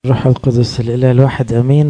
روح القدس الإله الواحد أمين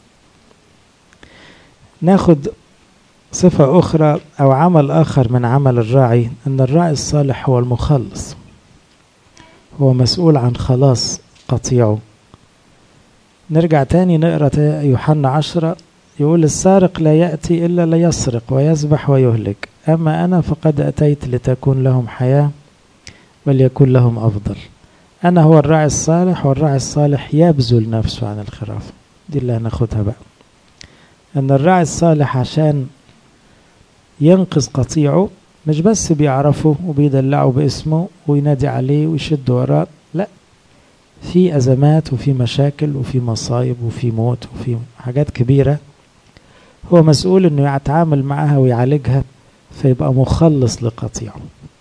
ناخد صفة أخرى أو عمل آخر من عمل الراعي أن الراعي الصالح هو المخلص هو مسؤول عن خلاص قطيعه نرجع تاني نقرأ يوحنا عشرة يقول السارق لا يأتي إلا ليسرق ويذبح ويهلك أما أنا فقد أتيت لتكون لهم حياة وليكون لهم أفضل أنا هو الراعي الصالح والراعي الصالح يبذل نفسه عن الخراف دي اللي هناخدها بقى أن الراعي الصالح عشان ينقذ قطيعه مش بس بيعرفه وبيدلعه باسمه وينادي عليه ويشد وراه لا في أزمات وفي مشاكل وفي مصايب وفي موت وفي حاجات كبيرة هو مسؤول انه يتعامل معها ويعالجها فيبقى مخلص لقطيعه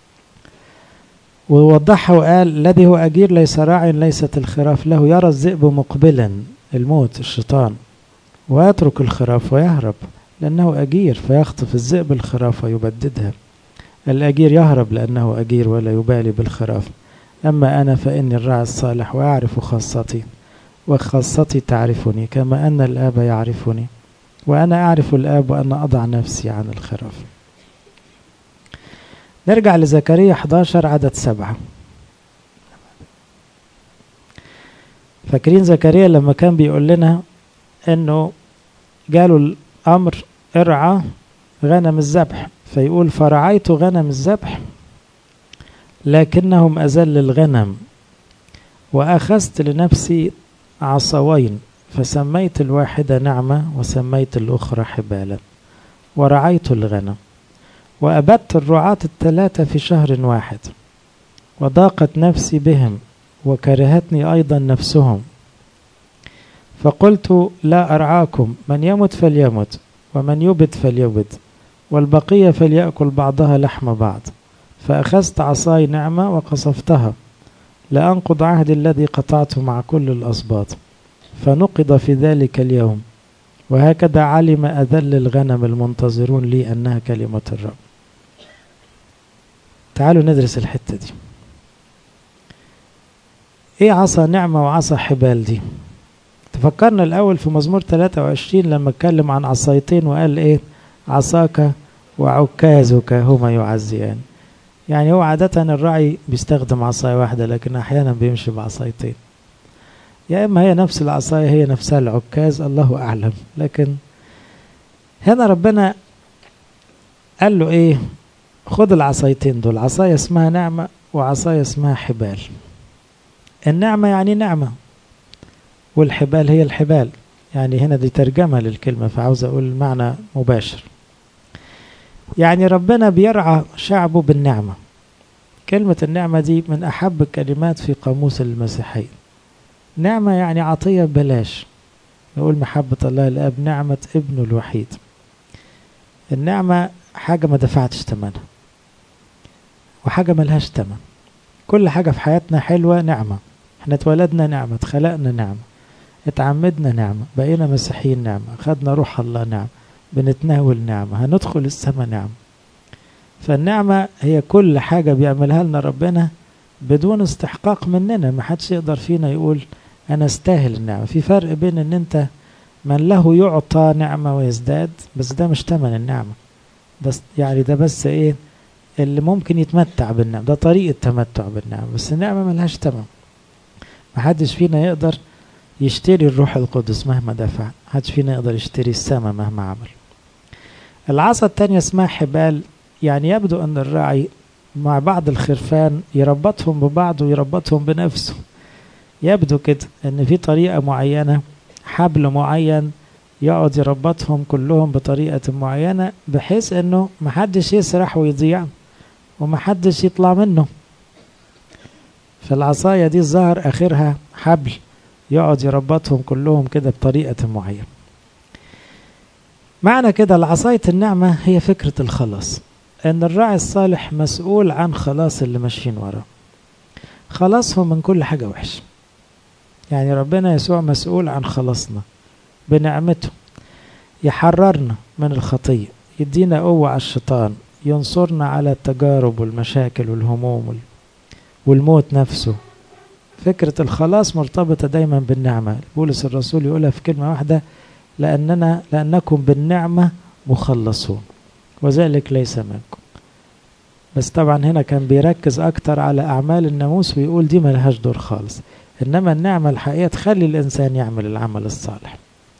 ووضحها وقال الذي هو أجير ليس راع ليست الخراف له يرى الذئب مقبلا الموت الشيطان ويترك الخراف ويهرب لأنه أجير فيخطف الذئب الخراف ويبددها الأجير يهرب لأنه أجير ولا يبالي بالخراف أما أنا فإني الراعي الصالح وأعرف خاصتي وخاصتي تعرفني كما أن الآب يعرفني وأنا أعرف الآب وأنا أضع نفسي عن الخراف نرجع لزكريا 11 عدد سبعة فاكرين زكريا لما كان بيقول لنا انه جاله الامر ارعى غنم الذبح فيقول فرعيت غنم الذبح لكنهم أزل الغنم وأخذت لنفسي عصوين فسميت الواحدة نعمة وسميت الأخرى حبالا ورعيت الغنم وأبدت الرعاة الثلاثة في شهر واحد وضاقت نفسي بهم وكرهتني أيضا نفسهم فقلت لا أرعاكم من يمت فليمت ومن يبد فليبد والبقية فليأكل بعضها لحم بعض فأخذت عصاي نعمة وقصفتها لأنقض عهدي الذي قطعته مع كل الأصباط فنقض في ذلك اليوم وهكذا علم أذل الغنم المنتظرون لي أنها كلمة الرب تعالوا ندرس الحتة دي ايه عصا نعمة وعصا حبال دي تفكرنا الأول في مزمور 23 لما اتكلم عن عصايتين وقال ايه عصاك وعكازك هما يعزيان يعني هو عادة الراعي بيستخدم عصاية واحدة لكن أحيانا بيمشي بعصايتين يا إما هي نفس العصاية هي نفسها العكاز الله أعلم لكن هنا ربنا قال له إيه خد العصايتين دول عصاية اسمها نعمة وعصاية اسمها حبال النعمة يعني نعمة والحبال هي الحبال يعني هنا دي ترجمة للكلمة فعاوز أقول المعنى مباشر يعني ربنا بيرعى شعبه بالنعمة كلمة النعمة دي من أحب الكلمات في قاموس المسيحية نعمة يعني عطية ببلاش نقول محبة الله الآب نعمة ابنه الوحيد النعمة حاجة ما دفعتش ثمنها وحاجة ملهاش ثمن كل حاجة في حياتنا حلوة نعمة احنا اتولدنا نعمة اتخلقنا نعمة اتعمدنا نعمة بقينا مسيحيين نعمة خدنا روح الله نعمة بنتناول نعمة هندخل السماء نعمة فالنعمة هي كل حاجة بيعملها لنا ربنا بدون استحقاق مننا ما حدش يقدر فينا يقول أنا استاهل النعمة في فرق بين أن أنت من له يعطى نعمة ويزداد بس ده مش تمن النعمة ده يعني ده بس إيه اللي ممكن يتمتع بالنعمة ده طريقة تمتع بالنعمة بس النعمة ملهاش تمن محدش فينا يقدر يشتري الروح القدس مهما دفع محدش فينا يقدر يشتري السماء مهما عمل العصا التانية اسمها حبال يعني يبدو أن الراعي مع بعض الخرفان يربطهم ببعض ويربطهم بنفسه يبدو كده ان في طريقة معينة حبل معين يقعد يربطهم كلهم بطريقة معينة بحيث انه محدش يسرح ويضيع ومحدش يطلع منه فالعصاية دي الظهر اخرها حبل يقعد يربطهم كلهم كده بطريقة معينة معنى كده العصاية النعمة هي فكرة الخلاص ان الراعي الصالح مسؤول عن خلاص اللي ماشيين وراه خلاصهم من كل حاجة وحشة يعني ربنا يسوع مسؤول عن خلاصنا بنعمته يحررنا من الخطية يدينا قوة على الشيطان ينصرنا على التجارب والمشاكل والهموم والموت نفسه فكرة الخلاص مرتبطة دايما بالنعمة بولس الرسول يقولها في كلمة واحدة لأننا لأنكم بالنعمة مخلصون وذلك ليس منكم بس طبعا هنا كان بيركز أكتر على أعمال الناموس ويقول دي ملهاش دور خالص إنما النعمة الحقيقة تخلي الإنسان يعمل العمل الصالح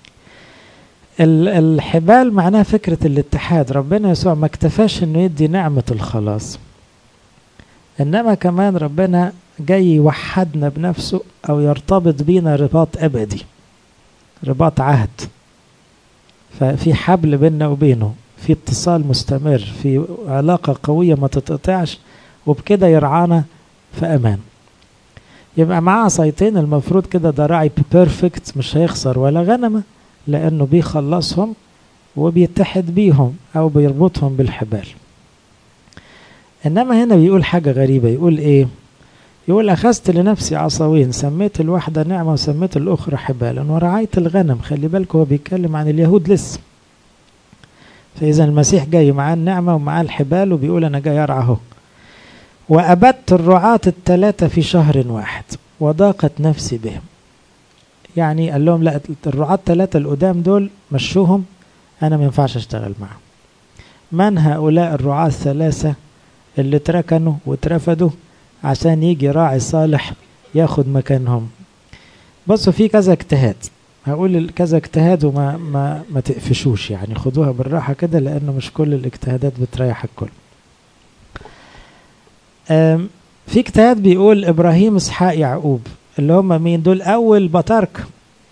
الحبال معناها فكرة الاتحاد ربنا يسوع ما اكتفاش انه يدي نعمة الخلاص انما كمان ربنا جاي يوحدنا بنفسه او يرتبط بينا رباط ابدي رباط عهد ففي حبل بيننا وبينه في اتصال مستمر في علاقة قوية ما تتقطعش وبكده يرعانا في امان يبقى معاه عصايتين المفروض كده ده راعي بيرفكت مش هيخسر ولا غنمه لأنه بيخلصهم وبيتحد بيهم أو بيربطهم بالحبال إنما هنا بيقول حاجة غريبة يقول إيه يقول أخذت لنفسي عصاوين سميت الواحدة نعمة وسميت الأخرى حبالا ورعاية الغنم خلي بالك هو بيتكلم عن اليهود لسه فإذا المسيح جاي معاه النعمة ومعاه الحبال وبيقول أنا جاي أرعى أهو وأبدت الرعاة الثلاثة في شهر واحد وضاقت نفسي بهم يعني قال لهم لا الرعاة الثلاثة القدام دول مشوهم أنا ما ينفعش أشتغل معهم من هؤلاء الرعاة الثلاثة اللي اتركنوا واترفدوا عشان يجي راعي صالح ياخد مكانهم بصوا في كذا اجتهاد هقول كذا اجتهاد وما ما ما تقفشوش يعني خدوها بالراحة كده لأنه مش كل الاجتهادات بتريح الكل في اجتهاد بيقول إبراهيم إسحاق يعقوب اللي هم مين دول أول بطاركة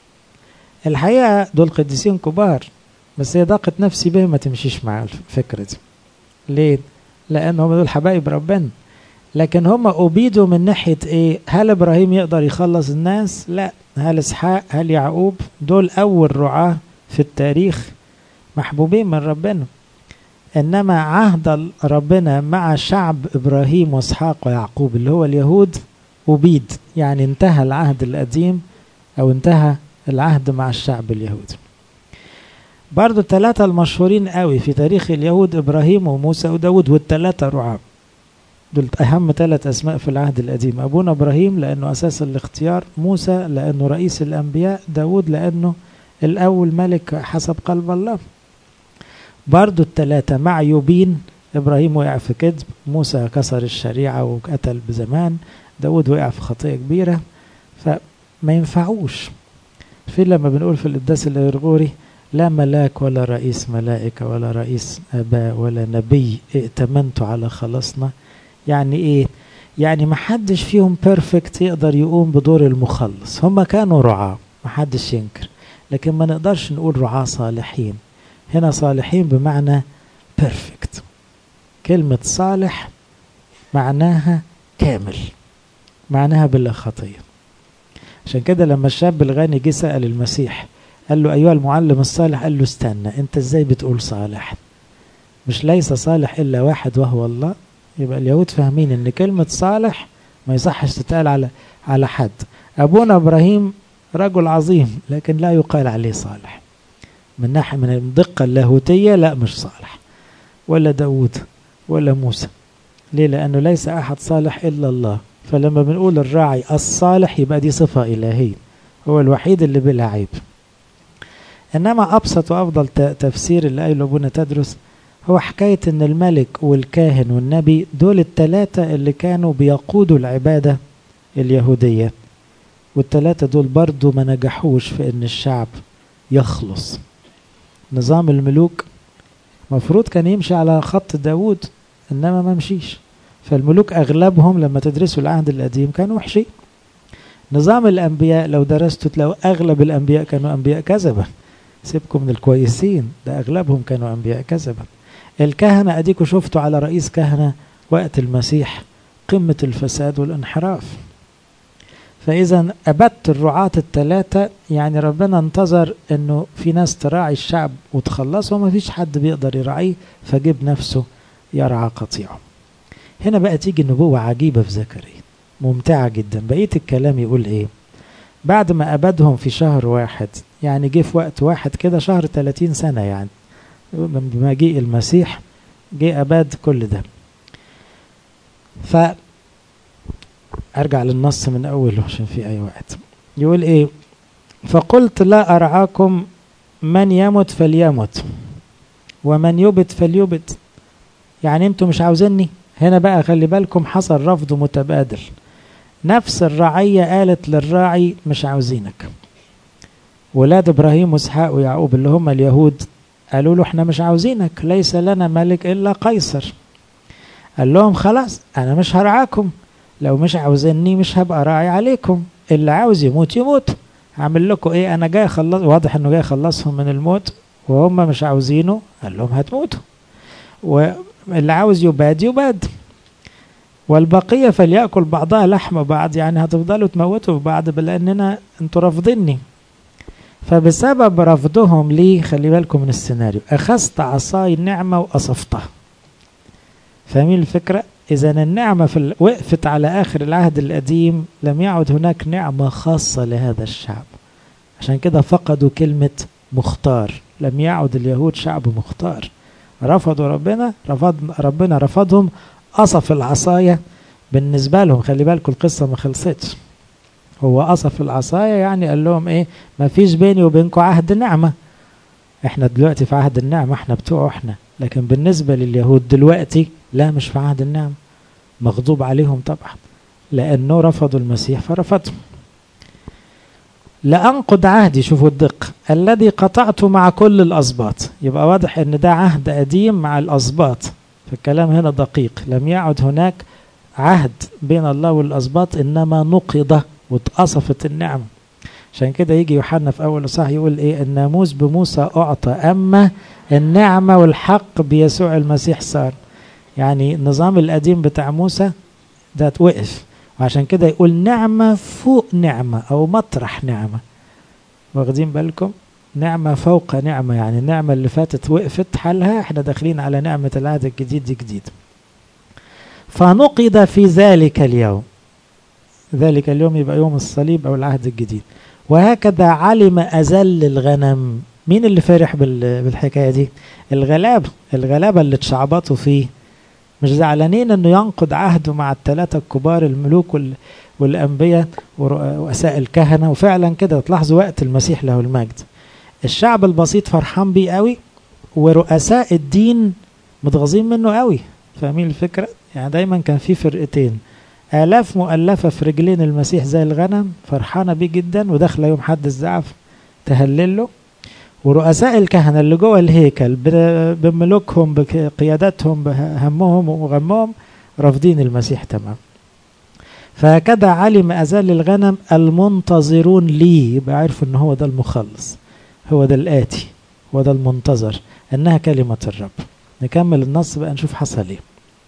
الحقيقة دول قديسين كبار بس هي ضاقت نفسي بهم ما تمشيش مع الفكرة دي ليه؟ لأن هم دول حبايب ربنا لكن هم أبيدوا من ناحية إيه؟ هل إبراهيم يقدر يخلص الناس؟ لا هل إسحاق؟ هل يعقوب؟ دول أول رعاة في التاريخ محبوبين من ربنا إنما عهد ربنا مع شعب إبراهيم وإسحاق ويعقوب اللي هو اليهود أبيد يعني انتهى العهد القديم أو انتهى العهد مع الشعب اليهودي برضو الثلاثة المشهورين قوي في تاريخ اليهود إبراهيم وموسى وداود والثلاثة رعاة دول أهم ثلاث أسماء في العهد القديم أبونا إبراهيم لأنه أساس الاختيار موسى لأنه رئيس الأنبياء داود لأنه الأول ملك حسب قلب الله برضو الثلاثة معيوبين إبراهيم وقع في كذب موسى كسر الشريعة وقتل بزمان داود وقع في خطية كبيرة فما ينفعوش في لما بنقول في القداس الغرغوري لا ملاك ولا رئيس ملائكة ولا رئيس آباء ولا نبي ائتمنت على خلاصنا يعني ايه يعني ما حدش فيهم بيرفكت يقدر يقوم بدور المخلص هم كانوا رعاة ما حدش ينكر لكن ما نقدرش نقول رعاة صالحين هنا صالحين بمعنى بيرفكت كلمة صالح معناها كامل معناها بلا خطية عشان كده لما الشاب الغني جه سأل المسيح قال له أيها المعلم الصالح قال له استنى أنت إزاي بتقول صالح مش ليس صالح إلا واحد وهو الله يبقى اليهود فاهمين ان كلمة صالح ما يصحش تتقال على على حد ابونا ابراهيم رجل عظيم لكن لا يقال عليه صالح من ناحية من الدقة اللاهوتية لا مش صالح ولا داود ولا موسى ليه لأنه ليس أحد صالح إلا الله فلما بنقول الراعي الصالح يبقى دي صفة إلهية هو الوحيد اللي بلا عيب إنما أبسط وأفضل تفسير اللي قايله أبونا تدرس هو حكاية إن الملك والكاهن والنبي دول التلاتة اللي كانوا بيقودوا العبادة اليهودية والتلاتة دول برضو ما نجحوش في إن الشعب يخلص نظام الملوك مفروض كان يمشي على خط داود إنما ما مشيش فالملوك أغلبهم لما تدرسوا العهد القديم كانوا وحشين نظام الأنبياء لو درستوا تلاقوا أغلب الأنبياء كانوا أنبياء كذبة سيبكم من الكويسين ده أغلبهم كانوا أنبياء كذبة الكهنة أديكوا شفتوا على رئيس كهنة وقت المسيح قمة الفساد والانحراف فإذا أبدت الرعاة الثلاثة يعني ربنا انتظر أنه في ناس تراعي الشعب وتخلصه وما فيش حد بيقدر يراعيه فجيب نفسه يرعى قطيعه هنا بقى تيجي نبوة عجيبة في زكريا ممتعة جدا بقية الكلام يقول إيه بعد ما أبدهم في شهر واحد يعني جه في وقت واحد كده شهر 30 سنة يعني بمجيء المسيح جه أباد كل ده ف ارجع للنص من اوله عشان في اي وقت يقول ايه فقلت لا ارعاكم من يمت فليمت ومن يبت فليبت يعني انتوا مش عاوزيني هنا بقى خلي بالكم حصل رفض متبادل نفس الرعية قالت للراعي مش عاوزينك ولاد ابراهيم واسحاق ويعقوب اللي هم اليهود قالوا له احنا مش عاوزينك ليس لنا ملك الا قيصر قال لهم خلاص انا مش هرعاكم لو مش عاوزيني مش هبقى راعي عليكم اللي عاوز يموت يموت هعمل لكم ايه انا جاي اخلص واضح انه جاي يخلصهم من الموت وهم مش عاوزينه قال لهم هتموتوا واللي عاوز يباد يباد والبقية فليأكل بعضها لحم بعض يعني هتفضلوا تموتوا في بعض لأننا انتوا رافضيني فبسبب رفضهم لي خلي بالكم من السيناريو أخذت عصاي النعمة وأصفتها فاهمين الفكرة؟ إذا النعمة في ال... وقفت على آخر العهد القديم لم يعد هناك نعمة خاصة لهذا الشعب عشان كده فقدوا كلمة مختار لم يعد اليهود شعب مختار رفضوا ربنا رفض ربنا رفضهم قصف العصاية بالنسبة لهم خلي بالكم القصة ما خلصتش هو قصف العصاية يعني قال لهم ايه ما فيش بيني وبينكم عهد نعمة احنا دلوقتي في عهد النعمة احنا بتوعه احنا لكن بالنسبة لليهود دلوقتي لا مش في عهد النعمة مغضوب عليهم طبعا لأنه رفضوا المسيح فرفضهم لأنقض عهدي شوفوا الدقة الذي قطعته مع كل الأسباط يبقى واضح أن ده عهد قديم مع الأسباط فالكلام هنا دقيق لم يعد هناك عهد بين الله والأسباط إنما نقض واتقصفت النعمة عشان كده يجي يوحنا في أول صح يقول إيه الناموس بموسى أعطى أما النعمة والحق بيسوع المسيح صار يعني النظام القديم بتاع موسى ده وقف وعشان كده يقول نعمة فوق نعمة أو مطرح نعمة واخدين بالكم نعمة فوق نعمة يعني النعمة اللي فاتت وقفت حالها احنا داخلين على نعمة العهد الجديد دي جديد فنقض في ذلك اليوم ذلك اليوم يبقى يوم الصليب أو العهد الجديد وهكذا علم أزل الغنم مين اللي فرح بالحكاية دي الغلابة الغلابة اللي اتشعبطوا فيه مش زعلانين انه ينقض عهده مع الثلاثة الكبار الملوك والأنبياء ورؤساء الكهنة وفعلا كده تلاحظوا وقت المسيح له المجد الشعب البسيط فرحان بيه قوي ورؤساء الدين متغاظين منه قوي فاهمين الفكرة يعني دايما كان في فرقتين آلاف مؤلفة في رجلين المسيح زي الغنم فرحانة بيه جدا وداخلة يوم حد الزعف تهلله ورؤساء الكهنة اللي جوه الهيكل بملوكهم بقيادتهم بهمهم وغمهم رافضين المسيح تمام فهكذا علم أزال الغنم المنتظرون لي يبقى عرفوا ان هو ده المخلص هو ده الآتي هو ده المنتظر انها كلمة الرب نكمل النص بقى نشوف حصل ايه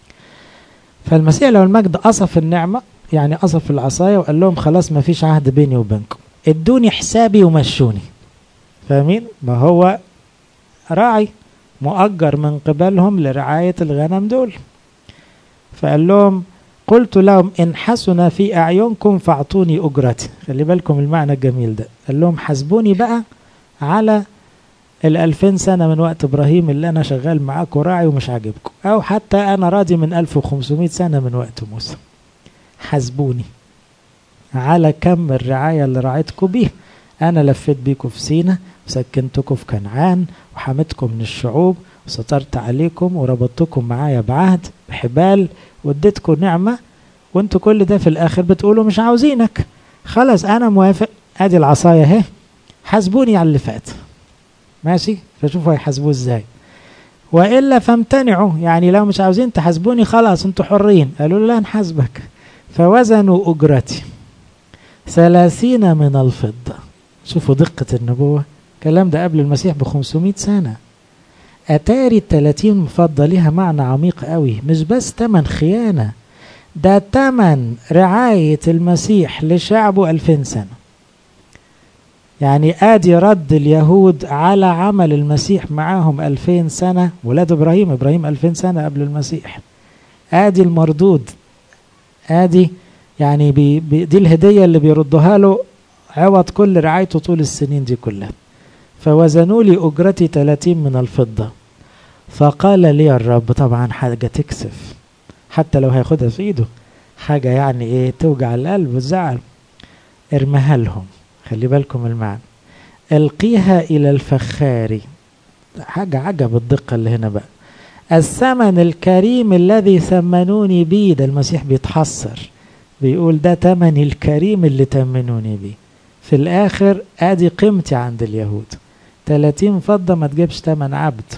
فالمسيح لو المجد قصف النعمة يعني قصف العصاية وقال لهم خلاص ما فيش عهد بيني وبينكم ادوني حسابي ومشوني فاهمين ما هو راعي مؤجر من قبلهم لرعاية الغنم دول فقال لهم قلت لهم إن حسن في أعينكم فاعطوني أجرتي خلي بالكم المعنى الجميل ده قال لهم حاسبوني بقى على الألفين سنة من وقت إبراهيم اللي أنا شغال معاكم راعي ومش عاجبكم أو حتى أنا راضي من 1500 سنة من وقت موسى حاسبوني على كم الرعاية اللي رعيتكم بيه أنا لفيت بيكم في سينا وسكنتكم في كنعان وحميتكم من الشعوب وسترت عليكم وربطتكم معايا بعهد بحبال واديتكم نعمة وانتوا كل ده في الآخر بتقولوا مش عاوزينك خلاص أنا موافق أدي العصاية اهي حاسبوني على اللي فات ماشي فشوفوا هيحاسبوه ازاي والا فامتنعوا يعني لو مش عاوزين تحاسبوني خلاص انتوا حرين قالوا له لا نحاسبك فوزنوا اجرتي ثلاثين من الفضة شوفوا دقة النبوة الكلام ده قبل المسيح ب 500 سنة أتاري التلاتين فضة ليها معنى عميق قوي مش بس تمن خيانة ده تمن رعاية المسيح لشعبه ألفين سنة يعني آدي رد اليهود على عمل المسيح معاهم ألفين سنة ولاد إبراهيم إبراهيم ألفين سنة قبل المسيح آدي المردود آدي يعني بي بي دي الهدية اللي بيردوها له عوض كل رعايته طول السنين دي كلها فوزنوا لي أجرتي 30 من الفضة فقال لي الرب طبعا حاجة تكسف حتى لو هياخدها في ايده حاجة يعني ايه توجع القلب وتزعل ارمها لهم خلي بالكم المعنى القيها الى الفخار حاجة عجب الدقة اللي هنا بقى الثمن الكريم الذي ثمنوني بيه ده المسيح بيتحسر بيقول ده تمن الكريم اللي تمنوني بيه في الاخر ادي قيمتي عند اليهود 30 فضة ما تجيبش تمن عبد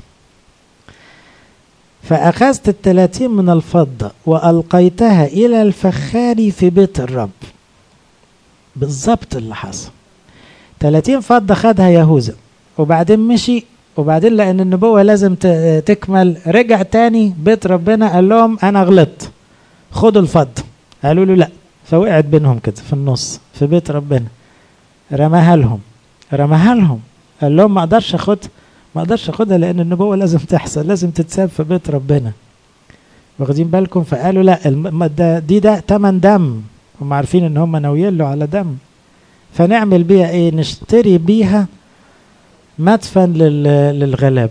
فأخذت الثلاثين من الفضة وألقيتها إلى الفخار في بيت الرب بالظبط اللي حصل 30 فضة خدها يهوذا وبعدين مشي وبعدين لأن النبوة لازم تكمل رجع تاني بيت ربنا قال لهم أنا غلطت خدوا الفضة قالوا له لا فوقعت بينهم كده في النص في بيت ربنا رماها لهم رماها لهم قال لهم ما اقدرش اخد ما اقدرش اخدها لان النبوه لازم تحصل لازم تتساب في بيت ربنا واخدين بالكم فقالوا لا ده دي ده تمن دم هم عارفين ان هم ناويين له على دم فنعمل بيها ايه نشتري بيها مدفن للغلاب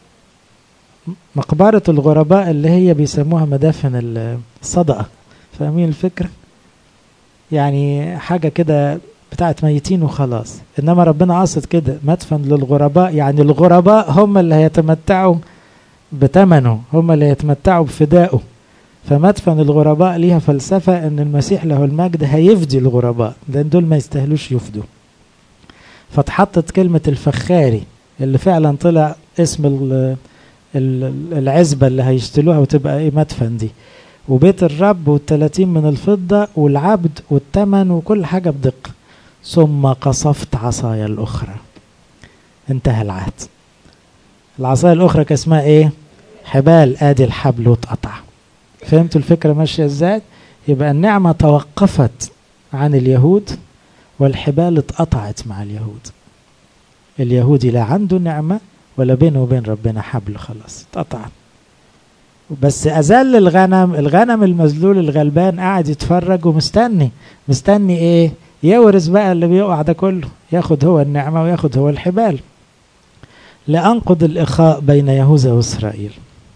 مقبرة الغرباء اللي هي بيسموها مدافن الصدقة فاهمين الفكرة يعني حاجة كده بتاعت ميتين وخلاص انما ربنا قصد كده مدفن للغرباء يعني الغرباء هم اللي هيتمتعوا بثمنه هم اللي هيتمتعوا بفدائه فمدفن الغرباء ليها فلسفة ان المسيح له المجد هيفدي الغرباء لان دول ما يستاهلوش يفدوا فاتحطت كلمة الفخاري اللي فعلا طلع اسم العزبة اللي هيشتلوها وتبقى ايه مدفن دي وبيت الرب والتلاتين من الفضة والعبد والتمن وكل حاجة بدقة ثم قصفت عصاي الأخرى انتهى العهد العصاية الأخرى كان اسمها إيه؟ حبال آدي الحبل واتقطع فهمتوا الفكرة ماشية إزاي؟ يبقى النعمة توقفت عن اليهود والحبال اتقطعت مع اليهود اليهودي لا عنده نعمة ولا بينه وبين ربنا حبل خلاص اتقطع بس أذل الغنم الغنم المذلول الغلبان قاعد يتفرج ومستني مستني ايه يورث بقى اللي بيقع ده كله ياخد هو النعمة وياخد هو الحبال لأنقض الإخاء بين يهوذا وإسرائيل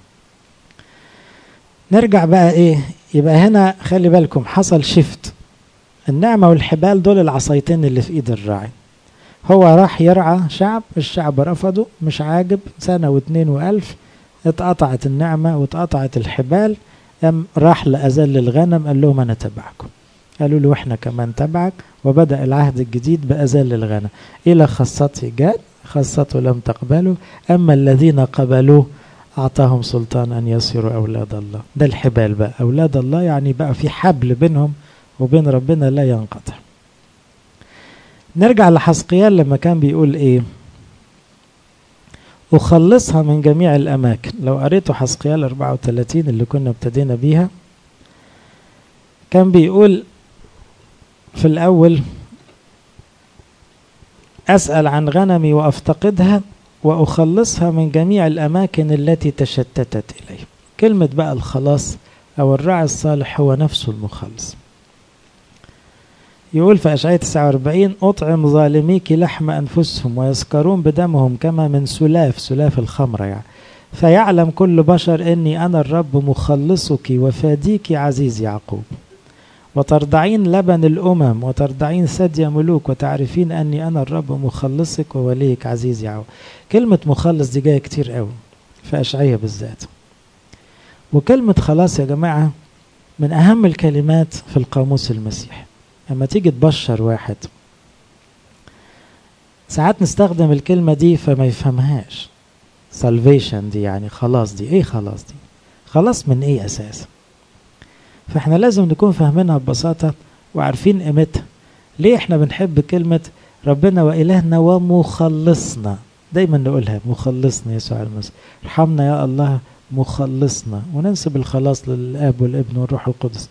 نرجع بقى إيه يبقى هنا خلي بالكم حصل شفت النعمة والحبال دول العصايتين اللي في إيد الراعي هو راح يرعى شعب الشعب رفضه مش عاجب سنة واتنين وألف اتقطعت النعمة واتقطعت الحبال أم راح لأذل الغنم قال لهم أنا تبعكم قالوا له احنا كمان تبعك وبدأ العهد الجديد بأذل الغنم إلى خاصته جاء خاصته لم تقبله أما الذين قبلوه أعطاهم سلطان أن يصيروا أولاد الله ده الحبال بقى أولاد الله يعني بقى في حبل بينهم وبين ربنا لا ينقطع نرجع لحسقيال لما كان بيقول إيه أخلصها من جميع الأماكن لو قريتوا حسقيال 34 اللي كنا ابتدينا بيها كان بيقول في الأول أسأل عن غنمي وأفتقدها وأخلصها من جميع الأماكن التي تشتتت إليه كلمة بقى الخلاص أو الراعي الصالح هو نفسه المخلص يقول في أشعية 49 أطعم ظالميك لحم أنفسهم ويسكرون بدمهم كما من سلاف سلاف الخمرة يعني فيعلم كل بشر أني أنا الرب مخلصك وفاديك عزيز يعقوب وترضعين لبن الأمم وترضعين ثدي ملوك وتعرفين أني أنا الرب مخلصك ووليك عزيز يعقوب كلمة مخلص دي جاية كتير قوي في أشعية بالذات وكلمة خلاص يا جماعة من أهم الكلمات في القاموس المسيحي لما تيجي تبشر واحد ساعات نستخدم الكلمة دي فما يفهمهاش salvation دي يعني خلاص دي ايه خلاص دي خلاص من ايه اساسا فاحنا لازم نكون فاهمينها ببساطة وعارفين قيمتها ليه احنا بنحب كلمة ربنا وإلهنا ومخلصنا دايما نقولها مخلصنا يسوع المسيح ارحمنا يا الله مخلصنا وننسب الخلاص للآب والابن والروح القدس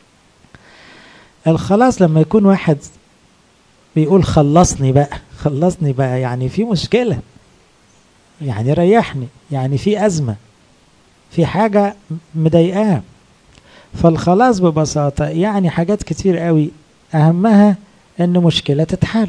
الخلاص لما يكون واحد بيقول خلصني بقى خلصني بقى يعني في مشكلة يعني ريحني يعني في أزمة في حاجة مضايقاه فالخلاص ببساطة يعني حاجات كتير قوي أهمها أن مشكلة تتحل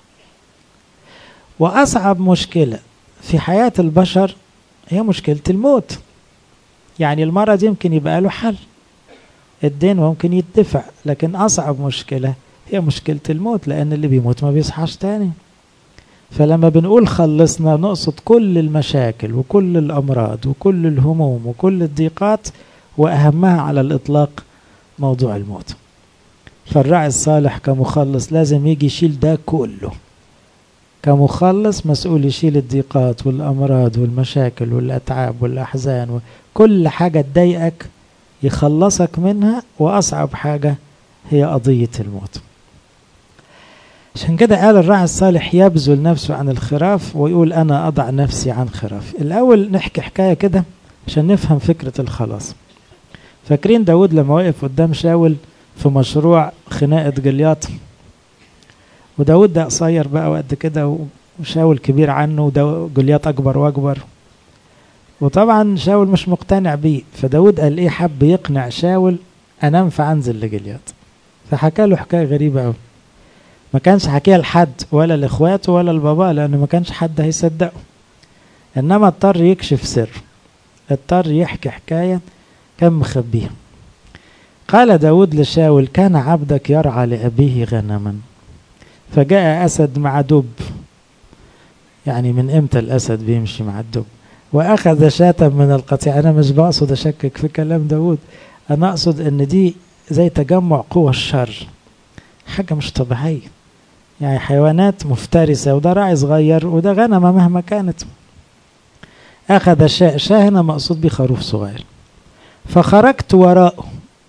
وأصعب مشكلة في حياة البشر هي مشكلة الموت يعني المرض يمكن يبقى له حل الدين ممكن يدفع لكن أصعب مشكلة هي مشكلة الموت لأن اللي بيموت ما بيصحاش تاني فلما بنقول خلصنا نقصد كل المشاكل وكل الأمراض وكل الهموم وكل الضيقات وأهمها على الإطلاق موضوع الموت فالراعي الصالح كمخلص لازم يجي يشيل ده كله كمخلص مسؤول يشيل الضيقات والأمراض والمشاكل والأتعاب والأحزان وكل حاجة تضايقك يخلصك منها وأصعب حاجة هي قضية الموت عشان كده قال الراعي الصالح يبذل نفسه عن الخراف ويقول أنا أضع نفسي عن خرافي الأول نحكي حكاية كده عشان نفهم فكرة الخلاص فاكرين داود لما وقف قدام شاول في مشروع خناقة جلياط وداود ده قصير بقى وقد كده وشاول كبير عنه وجلياط أكبر وأكبر وطبعا شاول مش مقتنع بيه فداود قال إيه حب يقنع شاول أنا أنفع أنزل لجلياط فحكى له حكاية غريبة أوي ما كانش حكيها لحد ولا لاخواته ولا لباباه لأنه ما كانش حد هيصدقه إنما اضطر يكشف سر اضطر يحكي حكاية كان مخبيها قال داود لشاول كان عبدك يرعى لأبيه غنما فجاء أسد مع دب يعني من إمتى الأسد بيمشي مع الدب وأخذ شاة من القطيع أنا مش بقصد أشكك في كلام داود أنا أقصد أن دي زي تجمع قوى الشر حاجة مش طبيعية يعني حيوانات مفترسة وده راعي صغير وده غنمة مهما كانت أخذ شاء شاء هنا مقصود بيه خروف صغير فخرجت وراءه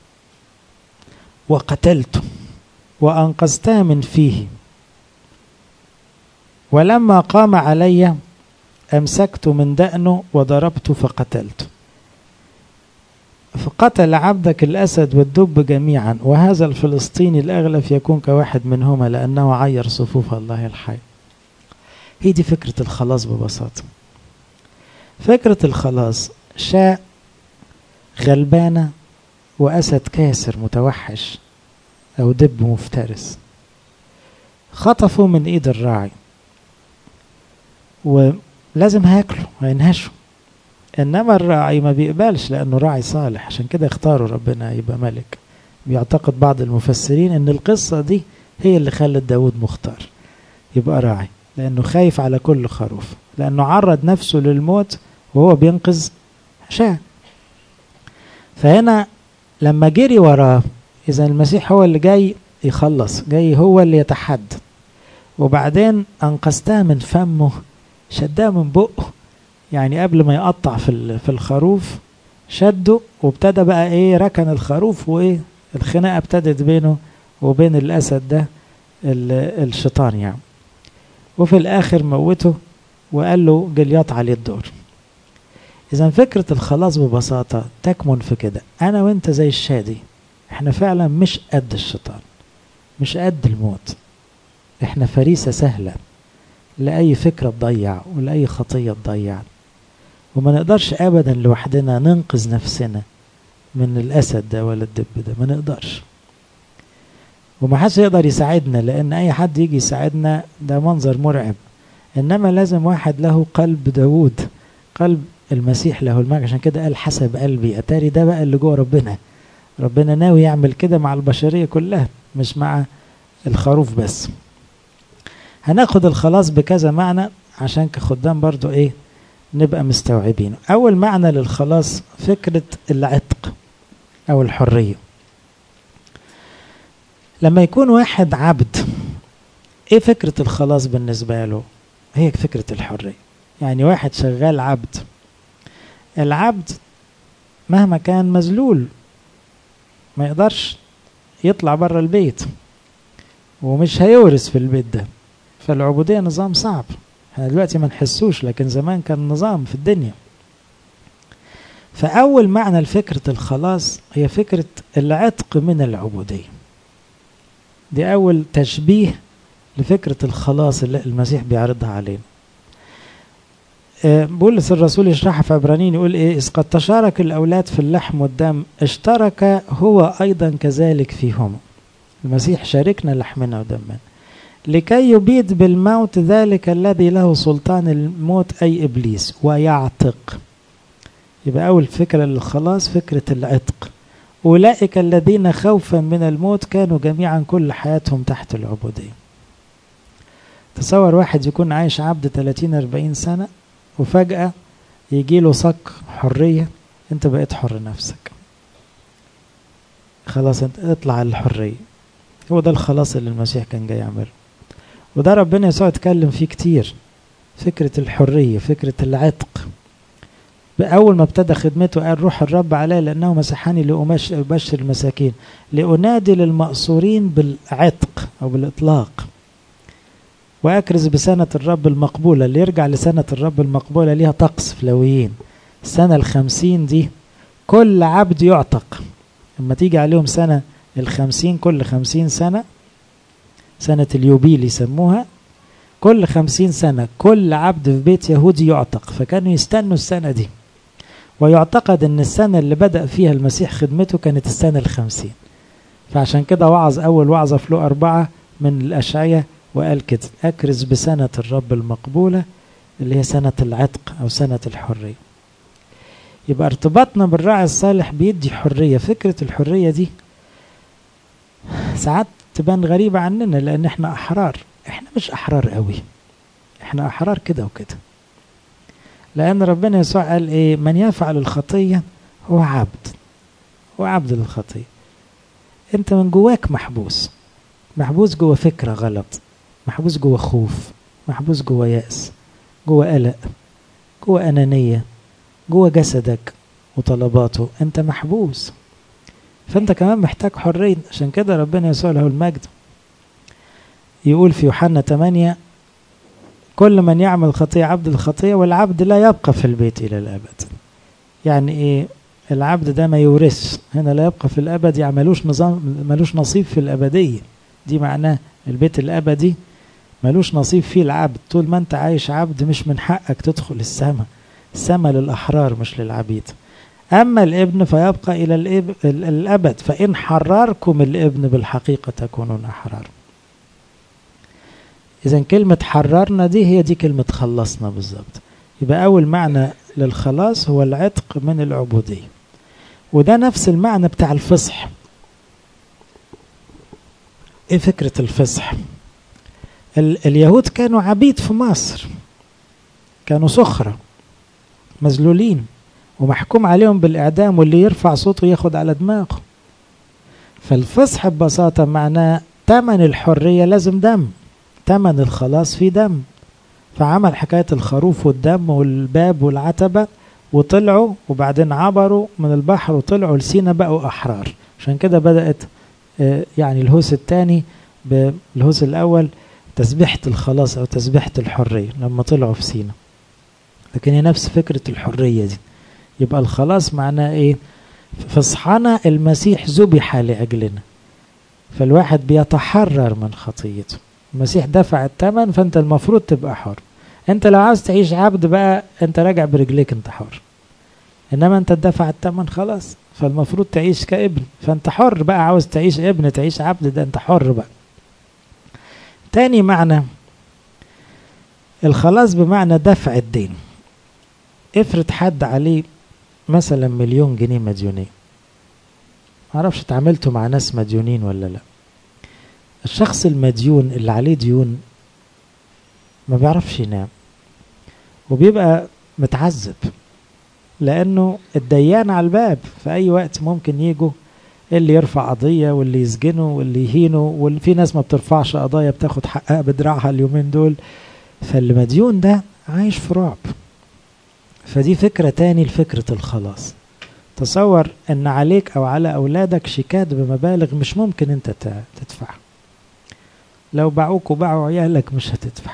وقتلته وأنقذته من فيه ولما قام علي أمسكت من دأنه وضربت فقتلته فقتل عبدك الأسد والدب جميعا وهذا الفلسطيني الأغلف يكون كواحد منهما لأنه عير صفوف الله الحي هي دي فكرة الخلاص ببساطة فكرة الخلاص شاء غلبانة وأسد كاسر متوحش أو دب مفترس خطفوا من إيد الراعي ولازم هياكلوا هينهشوا انما الراعي ما بيقبلش لانه راعي صالح عشان كده اختاروا ربنا يبقى ملك بيعتقد بعض المفسرين ان القصه دي هي اللي خلت داود مختار يبقى راعي لانه خايف على كل خروف لانه عرض نفسه للموت وهو بينقذ شاة فهنا لما جري وراه اذا المسيح هو اللي جاي يخلص جاي هو اللي يتحدى وبعدين انقذتها من فمه شدها من بقه يعني قبل ما يقطع في في الخروف شده وابتدى بقى ايه ركن الخروف وايه الخناقه ابتدت بينه وبين الاسد ده الشيطان يعني وفي الاخر موته وقال له جلياط عليه الدور اذا فكره الخلاص ببساطه تكمن في كده انا وانت زي الشادي احنا فعلا مش قد الشيطان مش قد الموت احنا فريسه سهله لاي فكره تضيع ولاي خطيه تضيع وما نقدرش ابدا لوحدنا ننقذ نفسنا من الاسد ده ولا الدب ده ما نقدرش وما حدش يقدر يساعدنا لان اي حد يجي يساعدنا ده منظر مرعب انما لازم واحد له قلب داوود قلب المسيح له المجد عشان كده قال حسب قلبي اتاري ده بقى اللي جوه ربنا ربنا ناوي يعمل كده مع البشريه كلها مش مع الخروف بس هناخد الخلاص بكذا معنى عشان كخدام برضو ايه نبقى مستوعبينه أول معنى للخلاص فكرة العتق أو الحرية لما يكون واحد عبد إيه فكرة الخلاص بالنسبة له هي فكرة الحرية يعني واحد شغال عبد العبد مهما كان مذلول ما يقدرش يطلع بره البيت ومش هيورث في البيت ده فالعبودية نظام صعب احنا دلوقتي ما نحسوش لكن زمان كان نظام في الدنيا فأول معنى لفكرة الخلاص هي فكرة العتق من العبودية دي أول تشبيه لفكرة الخلاص اللي المسيح بيعرضها علينا بولس الرسول يشرحها في عبرانيين يقول ايه إذ قد تشارك الأولاد في اللحم والدم اشترك هو أيضا كذلك فيهما المسيح شاركنا لحمنا ودمنا لكي يبيد بالموت ذلك الذي له سلطان الموت أي إبليس ويعتق يبقى أول فكرة للخلاص فكرة العتق أولئك الذين خوفا من الموت كانوا جميعا كل حياتهم تحت العبودية تصور واحد يكون عايش عبد 30-40 سنة وفجأة يجي له صك حرية انت بقيت حر نفسك خلاص انت اطلع الحرية هو ده الخلاص اللي المسيح كان جاي يعمله وده ربنا يسوع اتكلم فيه كتير فكرة الحرية فكرة العتق أول ما ابتدى خدمته قال روح الرب علي لأنه مسحني لأبشر المساكين لأنادي للمأسورين بالعتق أو بالإطلاق وأكرز بسنة الرب المقبولة اللي يرجع لسنة الرب المقبولة ليها طقس في لويين السنة الخمسين دي كل عبد يعتق لما تيجي عليهم سنة الخمسين كل خمسين سنة سنة اليوبيل يسموها كل خمسين سنة كل عبد في بيت يهودي يعتق فكانوا يستنوا السنة دي ويعتقد ان السنة اللي بدأ فيها المسيح خدمته كانت السنة الخمسين فعشان كده وعظ أول وعظة في له أربعة من الأشعية وقال كده أكرز بسنة الرب المقبولة اللي هي سنة العتق أو سنة الحرية يبقى ارتباطنا بالراعي الصالح بيدي حرية فكرة الحرية دي ساعات تبان غريبة عننا لأن احنا أحرار احنا مش أحرار قوي احنا أحرار كده وكده لأن ربنا يسوع قال إيه من يفعل الخطية هو عبد هو عبد للخطية أنت من جواك محبوس محبوس جوا فكرة غلط محبوس جوا خوف محبوس جوا يأس جوا قلق جوا أنانية جوا جسدك وطلباته أنت محبوس فأنت كمان محتاج حرية عشان كده ربنا يسوع له المجد يقول في يوحنا 8 كل من يعمل خطية عبد الخطية والعبد لا يبقى في البيت إلى الأبد يعني إيه العبد ده ما يورث هنا لا يبقى في الأبد يعني ملوش نظام ملوش نصيب في الأبدية دي معناه البيت الأبدي ملوش نصيب فيه العبد طول ما أنت عايش عبد مش من حقك تدخل السماء السماء للأحرار مش للعبيد أما الابن فيبقى إلى الأبد فإن حرركم الابن بالحقيقة تكونون أحرار إذا كلمة حررنا دي هي دي كلمة خلصنا بالظبط يبقى أول معنى للخلاص هو العتق من العبودية وده نفس المعنى بتاع الفصح ايه فكرة الفصح ال اليهود كانوا عبيد في مصر كانوا سخرة مذلولين ومحكوم عليهم بالإعدام واللي يرفع صوته ياخد على دماغه فالفصح ببساطة معناه تمن الحرية لازم دم تمن الخلاص فيه دم فعمل حكاية الخروف والدم والباب والعتبة وطلعوا وبعدين عبروا من البحر وطلعوا لسينا بقوا أحرار عشان كده بدأت يعني الهوس الثاني بالهوس الأول تسبيحة الخلاص أو تسبيحة الحرية لما طلعوا في سينا لكن هي نفس فكرة الحرية دي يبقى الخلاص معناه إيه فصحنا المسيح ذبح لأجلنا فالواحد بيتحرر من خطيته المسيح دفع الثمن فانت المفروض تبقى حر انت لو عاوز تعيش عبد بقى انت راجع برجليك انت حر انما انت دفع الثمن خلاص فالمفروض تعيش كابن فانت حر بقى عاوز تعيش ابن تعيش عبد ده انت حر بقى تاني معنى الخلاص بمعنى دفع الدين افرض حد عليه مثلا مليون جنيه مديونية معرفش اتعاملتوا مع ناس مديونين ولا لا الشخص المديون اللي عليه ديون ما بيعرفش ينام وبيبقى متعذب لانه الديان على الباب في اي وقت ممكن يجوا اللي يرفع قضيه واللي يسجنه واللي يهينه وفي ناس ما بترفعش قضايا بتاخد حقها بدراعها اليومين دول فالمديون ده عايش في رعب فدي فكرة تاني لفكرة الخلاص تصور ان عليك او على اولادك شيكات بمبالغ مش ممكن انت تدفع لو باعوك وباعوا عيالك مش هتدفع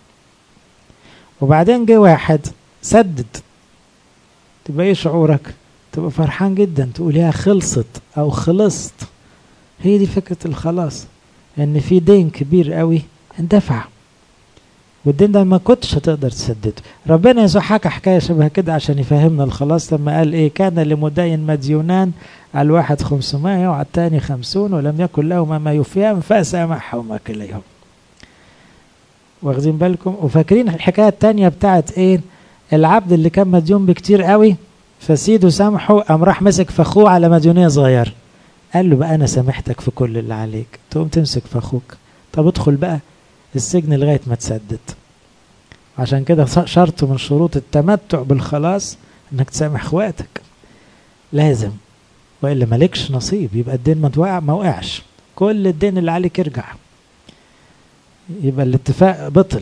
وبعدين جه واحد سدد تبقى ايه شعورك تبقى فرحان جدا تقول يا خلصت او خلصت هي دي فكرة الخلاص ان في دين كبير قوي اندفع والدين ده ما كنتش هتقدر تسدده ربنا يسوع حكى حكاية شبه كده عشان يفهمنا الخلاص لما قال ايه كان لمدين مديونان على الواحد خمسمائة وعلى الثاني خمسون ولم يكن لهما ما يفيان فسامحهما كليهم واخدين بالكم وفاكرين الحكاية التانية بتاعت ايه العبد اللي كان مديون بكتير قوي فسيده سامحه قام راح مسك فخوه على مديونية صغيرة قال له بقى أنا سامحتك في كل اللي عليك تقوم تمسك فخوك طب ادخل بقى السجن لغاية ما تسدد عشان كده شرط من شروط التمتع بالخلاص انك تسامح اخواتك لازم والا مالكش نصيب يبقى الدين ما توقع ما وقعش كل الدين اللي عليك يرجع يبقى الاتفاق بطل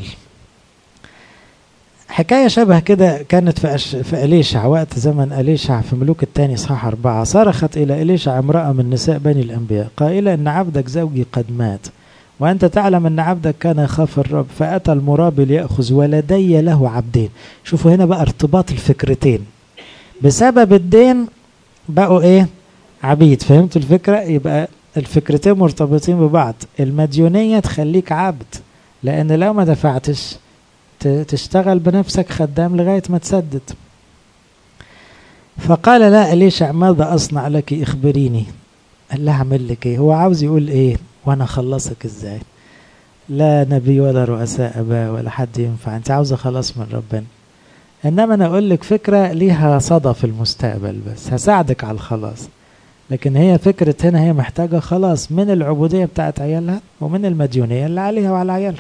حكاية شبه كده كانت في, أش... في أليشع وقت زمن أليشع في ملوك الثاني صح أربعة صرخت إلى أليشع امرأة من نساء بني الأنبياء قائلة إن عبدك زوجي قد مات وأنت تعلم أن عبدك كان يخاف الرب فأتى المرابي ليأخذ ولدي له عبدين شوفوا هنا بقى ارتباط الفكرتين بسبب الدين بقوا إيه عبيد فهمتوا الفكرة يبقى الفكرتين مرتبطين ببعض المديونية تخليك عبد لأن لو ما دفعتش تشتغل بنفسك خدام لغاية ما تسدد فقال لا أليشع ماذا أصنع لك اخبريني قال لها أعمل لك إيه هو عاوز يقول إيه وأنا أخلصك إزاي لا نبي ولا رؤساء أباء ولا حد ينفع أنت عاوزة خلاص من ربنا إنما أنا أقول لك فكرة ليها صدى في المستقبل بس هساعدك على الخلاص لكن هي فكرة هنا هي محتاجة خلاص من العبودية بتاعت عيالها ومن المديونية اللي عليها وعلى عيالها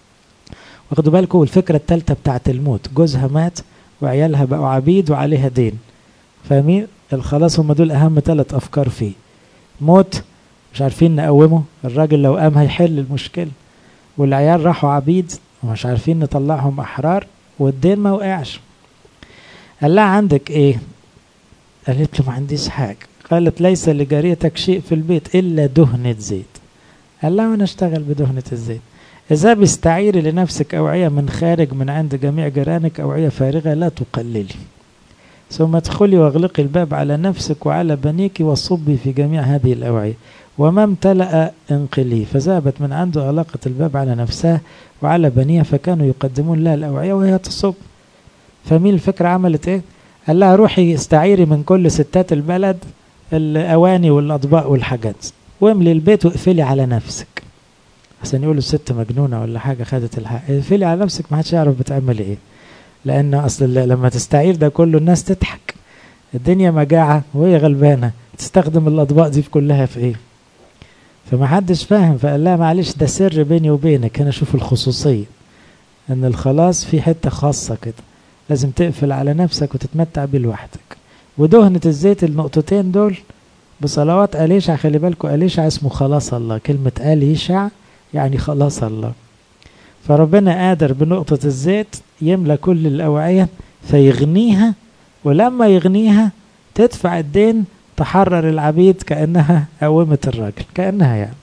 واخدوا بالكم الفكرة التالتة بتاعت الموت جوزها مات وعيالها بقوا عبيد وعليها دين فاهمين الخلاص هم دول أهم ثلاث أفكار فيه موت مش عارفين نقومه الراجل لو قام هيحل المشكلة والعيال راحوا عبيد ومش عارفين نطلعهم أحرار والدين ما وقعش قال لها عندك ايه قالت له ما عنديش حاجة قالت ليس لجاريتك شيء في البيت إلا دهنة زيت قال لها أنا أشتغل بدهنة الزيت إذا بيستعيري لنفسك أوعية من خارج من عند جميع جيرانك أوعية فارغة لا تقللي ثم ادخلي واغلقي الباب على نفسك وعلى بنيك وصبي في جميع هذه الأوعية وما امتلأ انقلي فذهبت من عنده أغلقت الباب على نفسها وعلى بنيها فكانوا يقدمون لها الأوعية وهي تصب فمين الفكرة عملت ايه قال لها روحي استعيري من كل ستات البلد الأواني والأطباق والحاجات واملي البيت واقفلي على نفسك عشان يقولوا الست مجنونة ولا حاجة خدت الحق اقفلي على نفسك ما حدش يعرف بتعمل ايه لأن أصل لما تستعير ده كله الناس تضحك الدنيا مجاعة وهي غلبانة تستخدم الأطباق دي في كلها في ايه فما حدش فاهم فقال لها معلش ده سر بيني وبينك هنا شوف الخصوصية ان الخلاص في حتة خاصة كده لازم تقفل على نفسك وتتمتع بيه لوحدك ودهنة الزيت النقطتين دول بصلوات أليشع خلي بالكم أليشع اسمه خلاص الله كلمة أليشع يعني خلاص الله فربنا قادر بنقطة الزيت يملى كل الأوعية فيغنيها ولما يغنيها تدفع الدين تحرر العبيد كأنها قومت الراجل كأنها يعني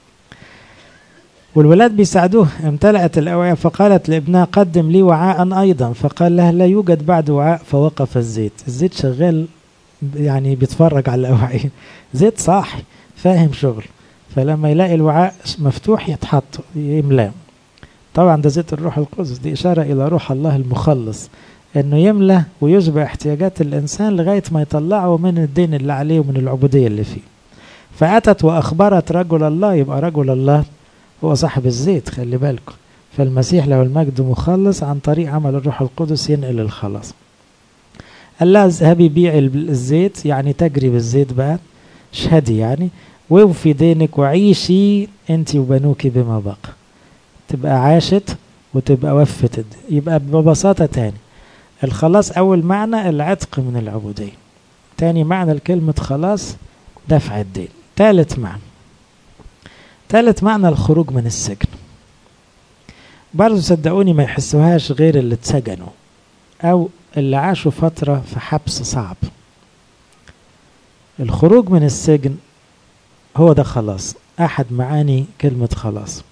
والولاد بيساعدوه امتلأت الأوعية فقالت لابنها قدم لي وعاء أيضا فقال لها لا يوجد بعد وعاء فوقف الزيت الزيت شغال يعني بيتفرج على الأوعية زيت صاحي فاهم شغل فلما يلاقي الوعاء مفتوح يتحط يملاه طبعا ده زيت الروح القدس دي إشارة إلى روح الله المخلص انه يملى ويشبع احتياجات الانسان لغايه ما يطلعه من الدين اللي عليه ومن العبوديه اللي فيه فاتت واخبرت رجل الله يبقى رجل الله هو صاحب الزيت خلي بالكم فالمسيح له المجد مخلص عن طريق عمل الروح القدس ينقل الخلاص قال لها اذهبي بيعي الزيت يعني تجري بالزيت بقى اشهدي يعني وفي دينك وعيشي انت وبنوك بما بقى تبقى عاشت وتبقى وفت يبقى ببساطة تاني الخلاص أول معنى العتق من العبودية تاني معنى الكلمة خلاص دفع الدين تالت معنى تالت معنى الخروج من السجن برضو صدقوني ما يحسوهاش غير اللي اتسجنوا أو اللي عاشوا فترة في حبس صعب الخروج من السجن هو ده خلاص أحد معاني كلمة خلاص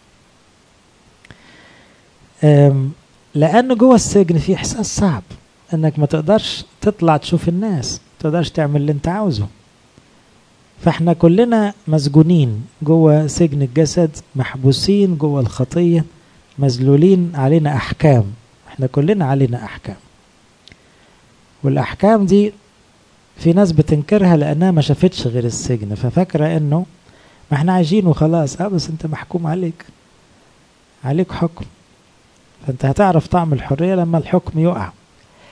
لأنه جوه السجن في إحساس صعب إنك ما تقدرش تطلع تشوف الناس ما تقدرش تعمل اللي أنت عاوزه فإحنا كلنا مسجونين جوه سجن الجسد محبوسين جوه الخطية مذلولين علينا أحكام إحنا كلنا علينا أحكام والأحكام دي في ناس بتنكرها لأنها ما شافتش غير السجن ففاكرة إنه ما إحنا عايشين وخلاص أه بس أنت محكوم عليك عليك حكم فانت هتعرف طعم الحرية لما الحكم يقع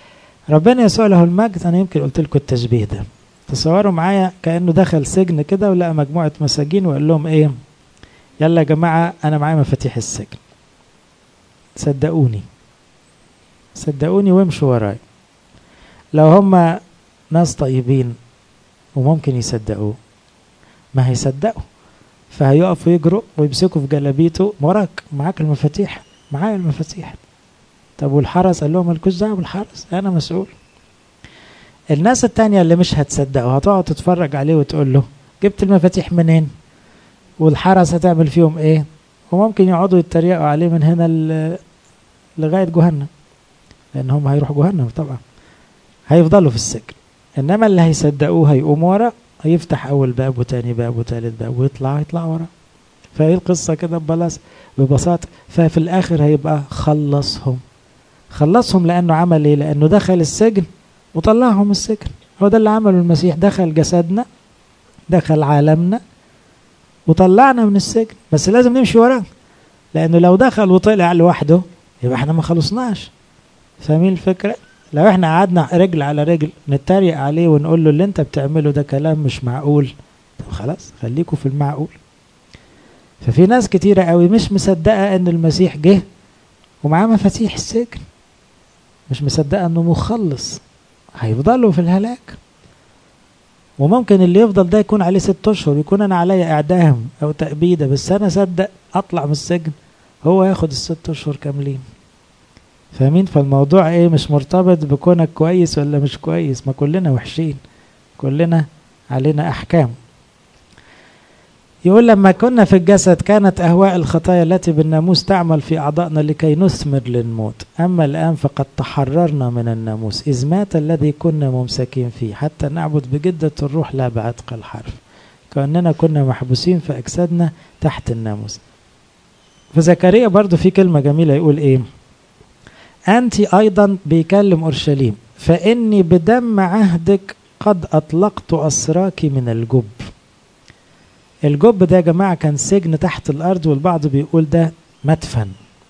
ربنا يسوع له المجد انا يمكن قلت لكم التشبيه ده تصوروا معايا كانه دخل سجن كده ولقى مجموعه مساجين وقال لهم ايه يلا يا جماعه انا معايا مفاتيح السجن صدقوني صدقوني وامشوا وراي لو هم ناس طيبين وممكن يصدقوه ما هيصدقوا فهيقفوا يجروا ويمسكوا في جلابيته وراك معاك المفاتيح معايا المفاتيح طب والحرس قال لهم مالكوش دعوه بالحرس انا مسؤول الناس التانية اللي مش هتصدقه هتقعد تتفرج عليه وتقول له جبت المفاتيح منين والحرس هتعمل فيهم ايه وممكن يقعدوا يتريقوا عليه من هنا لغاية جهنم لان هم هيروحوا جهنم طبعا هيفضلوا في السجن انما اللي هيصدقوه هيقوموا ورا هيفتح اول باب وتاني باب وتالت باب ويطلع يطلع ورا فايه القصة كده ببلاس ببساطة ففي الاخر هيبقى خلصهم خلصهم لانه عمل ايه لانه دخل السجن وطلعهم من السجن هو ده اللي عمله المسيح دخل جسدنا دخل عالمنا وطلعنا من السجن بس لازم نمشي وراه لانه لو دخل وطلع لوحده يبقى احنا ما خلصناش فاهمين الفكره لو احنا قعدنا رجل على رجل نتريق عليه ونقول له اللي انت بتعمله ده كلام مش معقول طب خلاص خليكوا في المعقول ففي ناس كتيرة قوي مش مصدقة ان المسيح جه ومعاه مفاتيح السجن مش مصدقة انه مخلص هيفضلوا في الهلاك وممكن اللي يفضل ده يكون عليه ست اشهر يكون انا عليا اعدام او تأبيدة بس انا صدق اطلع من السجن هو ياخد الست اشهر كاملين فاهمين فالموضوع ايه مش مرتبط بكونك كويس ولا مش كويس ما كلنا وحشين كلنا علينا احكام يقول لما كنا في الجسد كانت أهواء الخطايا التي بالناموس تعمل في أعضائنا لكي نثمر للموت أما الآن فقد تحررنا من الناموس إذ مات الذي كنا ممسكين فيه حتى نعبد بجدة الروح لا بعتق الحرف كأننا كنا محبوسين في أجسادنا تحت الناموس في زكريا برضو في كلمة جميلة يقول إيه أنت أيضا بيكلم أورشليم فإني بدم عهدك قد أطلقت أسراك من الجب الجب ده يا جماعة كان سجن تحت الأرض والبعض بيقول ده مدفن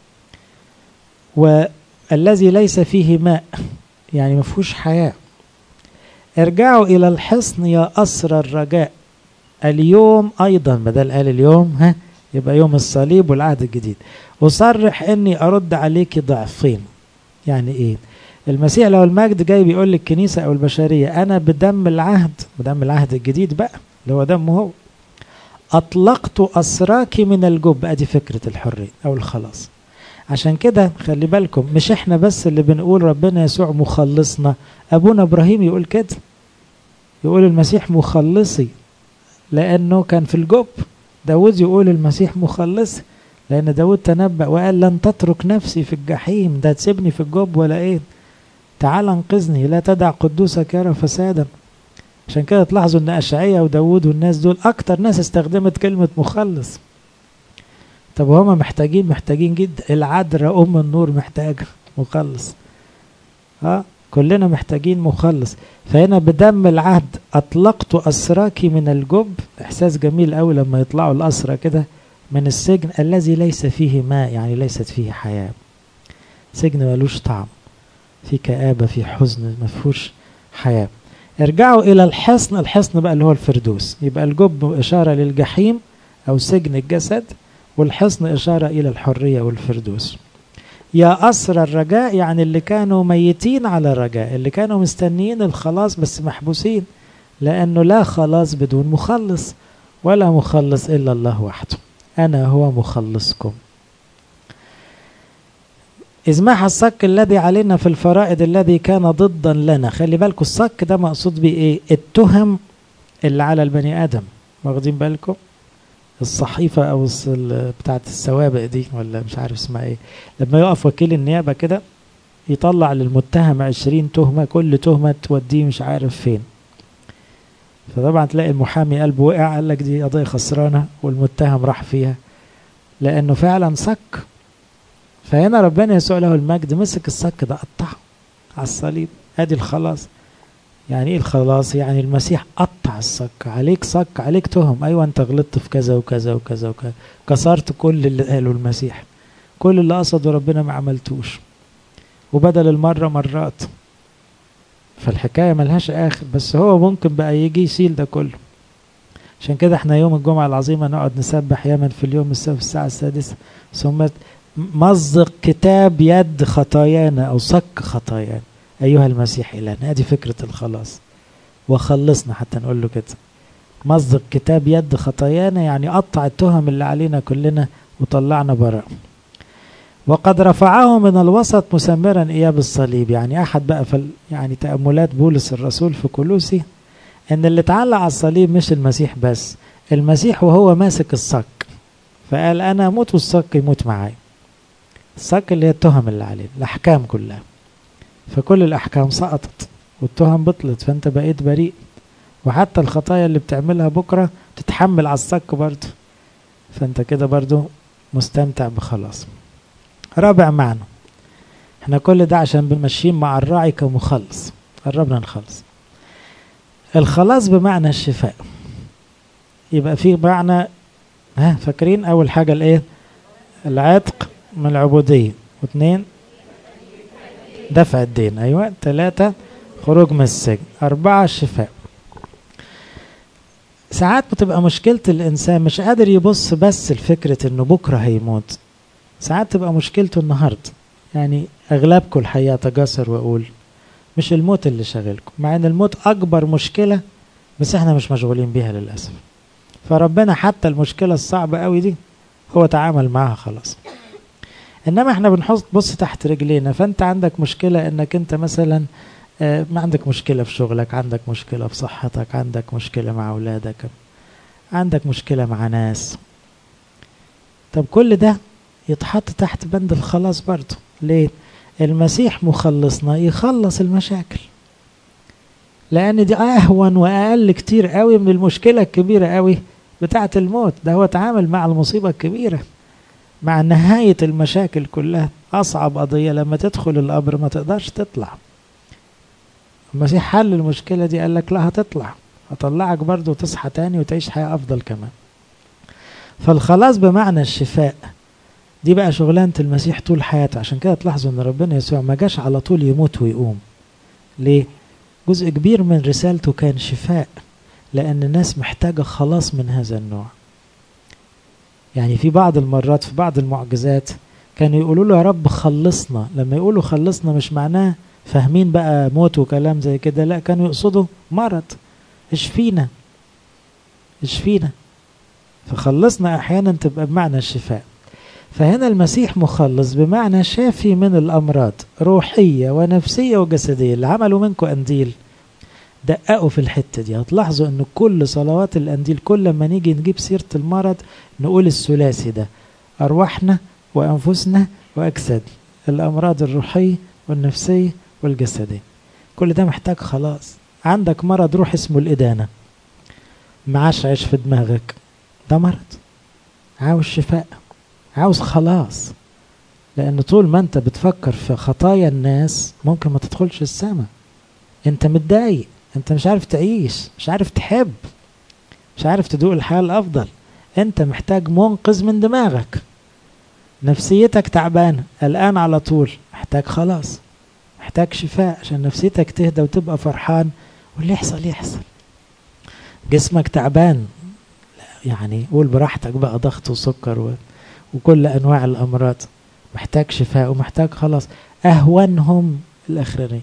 والذي ليس فيه ماء يعني ما فيهوش حياة ارجعوا إلى الحصن يا أسر الرجاء اليوم أيضا بدل قال اليوم ها يبقى يوم الصليب والعهد الجديد أصرح إني أرد عليك ضعفين يعني إيه المسيح لو المجد جاي بيقول للكنيسة أو البشرية أنا بدم العهد بدم العهد الجديد بقى اللي هو دمه هو أطلقت أسراك من الجب أدي فكرة الحرية أو الخلاص عشان كده خلي بالكم مش احنا بس اللي بنقول ربنا يسوع مخلصنا أبونا إبراهيم يقول كده يقول المسيح مخلصي لأنه كان في الجب داود يقول المسيح مخلصي لأن داود تنبأ وقال لن تترك نفسي في الجحيم ده تسيبني في الجب ولا إيه تعال انقذني لا تدع قدوسك يرى فسادا عشان كده تلاحظوا ان اشعيا وداود والناس دول اكتر ناس استخدمت كلمة مخلص طب وهما محتاجين محتاجين جدا العذراء ام النور محتاجة مخلص ها كلنا محتاجين مخلص فهنا بدم العهد اطلقت اسراك من الجب احساس جميل قوي لما يطلعوا الاسرى كده من السجن الذي ليس فيه ماء يعني ليست فيه حياة سجن ملوش طعم في كآبة في حزن ما فيهوش حياه ارجعوا الى الحصن الحصن بقى اللي هو الفردوس يبقى الجب اشاره للجحيم او سجن الجسد والحصن اشاره الى الحريه والفردوس يا اسر الرجاء يعني اللي كانوا ميتين على الرجاء اللي كانوا مستنيين الخلاص بس محبوسين لانه لا خلاص بدون مخلص ولا مخلص الا الله وحده انا هو مخلصكم إذ محى الصك الذي علينا في الفرائض الذي كان ضدا لنا خلي بالكم الصك ده مقصود بيه ايه التهم اللي على البني آدم واخدين بالكم الصحيفة أو بتاعة السوابق دي ولا مش عارف اسمها ايه لما يقف وكيل النيابة كده يطلع للمتهم عشرين تهمة كل تهمة توديه مش عارف فين فطبعا تلاقي المحامي قلبه وقع قال لك دي قضية خسرانة والمتهم راح فيها لأنه فعلا صك فهنا ربنا يسوع له المجد مسك الصك ده قطعه على الصليب ادي الخلاص يعني ايه الخلاص يعني المسيح قطع الصك عليك صك عليك تهم ايوه انت غلطت في كذا وكذا وكذا وكذا كسرت كل اللي قاله المسيح كل اللي قصده ربنا ما عملتوش وبدل المره مرات فالحكاية ملهاش آخر بس هو ممكن بقى يجي يشيل ده كله عشان كده احنا يوم الجمعة العظيمة نقعد نسبح ياما في اليوم السبت الساعة السادسة ثم مزق كتاب يد خطايانا أو صك خطايانا أيها المسيح إلهنا هذه فكرة الخلاص وخلصنا حتى نقول له كده مزق كتاب يد خطايانا يعني قطع التهم اللي علينا كلنا وطلعنا براء وقد رفعه من الوسط مسمرا إياه بالصليب يعني أحد بقى في يعني تأملات بولس الرسول في كولوسي ان اللي اتعلق على الصليب مش المسيح بس المسيح وهو ماسك الصك فقال انا اموت والصك يموت معايا الصك اللي هي التهم اللي عليه الاحكام كلها فكل الاحكام سقطت والتهم بطلت فانت بقيت بريء وحتى الخطايا اللي بتعملها بكره تتحمل على الصك برضه فانت كده برضه مستمتع بخلاص رابع معنى احنا كل ده عشان بنمشيه مع الراعي كمخلص قربنا نخلص الخلاص بمعنى الشفاء يبقى في معنى ها فاكرين اول حاجه الايه العتق من العبوديه واثنين دفع الدين ايوه ثلاثه خروج من السجن اربعه الشفاء ساعات بتبقى مشكلة الإنسان مش قادر يبص بس لفكرة إنه بكرة هيموت ساعات تبقى مشكلته النهاردة يعني أغلبكم الحقيقة تجسر وأقول مش الموت اللي شاغلكم مع ان الموت اكبر مشكله بس احنا مش مشغولين بيها للاسف فربنا حتى المشكله الصعبه قوي دي هو تعامل معاها خلاص انما احنا بنحط بص تحت رجلينا فانت عندك مشكله انك انت مثلا آه ما عندك مشكله في شغلك عندك مشكله في صحتك عندك مشكله مع اولادك عندك مشكله مع ناس طب كل ده يتحط تحت بند الخلاص برضه ليه المسيح مخلصنا يخلص المشاكل لان دي اهون واقل كتير قوي من المشكله الكبيره قوي بتاعه الموت ده هو تعامل مع المصيبه الكبيره مع نهايه المشاكل كلها اصعب قضيه لما تدخل القبر ما تقدرش تطلع المسيح حل المشكله دي قال لك لا هتطلع هطلعك برضه وتصحى تاني وتعيش حياه افضل كمان فالخلاص بمعنى الشفاء دي بقى شغلانة المسيح طول حياته عشان كده تلاحظوا ان ربنا يسوع ما جاش على طول يموت ويقوم ليه جزء كبير من رسالته كان شفاء لان الناس محتاجة خلاص من هذا النوع يعني في بعض المرات في بعض المعجزات كانوا يقولوا له يا رب خلصنا لما يقولوا خلصنا مش معناه فاهمين بقى موت وكلام زي كده لا كانوا يقصدوا مرض اشفينا اشفينا فخلصنا احيانا تبقى بمعنى الشفاء فهنا المسيح مخلص بمعنى شافي من الأمراض روحية ونفسية وجسدية اللي عملوا منكم أنديل دققوا في الحتة دي هتلاحظوا أن كل صلوات الأنديل كل ما نيجي نجيب سيرة المرض نقول الثلاثي ده أرواحنا وأنفسنا وأجساد الأمراض الروحية والنفسية والجسدية كل ده محتاج خلاص عندك مرض روح اسمه الإدانة معاش عيش في دماغك ده مرض عاوز شفاء عاوز خلاص لان طول ما انت بتفكر في خطايا الناس ممكن ما تدخلش السماء انت متضايق انت مش عارف تعيش مش عارف تحب مش عارف تدوق الحياة الافضل انت محتاج منقذ من دماغك نفسيتك تعبانة قلقان على طول محتاج خلاص محتاج شفاء عشان نفسيتك تهدى وتبقى فرحان واللي يحصل يحصل جسمك تعبان يعني قول براحتك بقى ضغط وسكر و... وكل انواع الامراض محتاج شفاء ومحتاج خلاص اهونهم الاخرانيه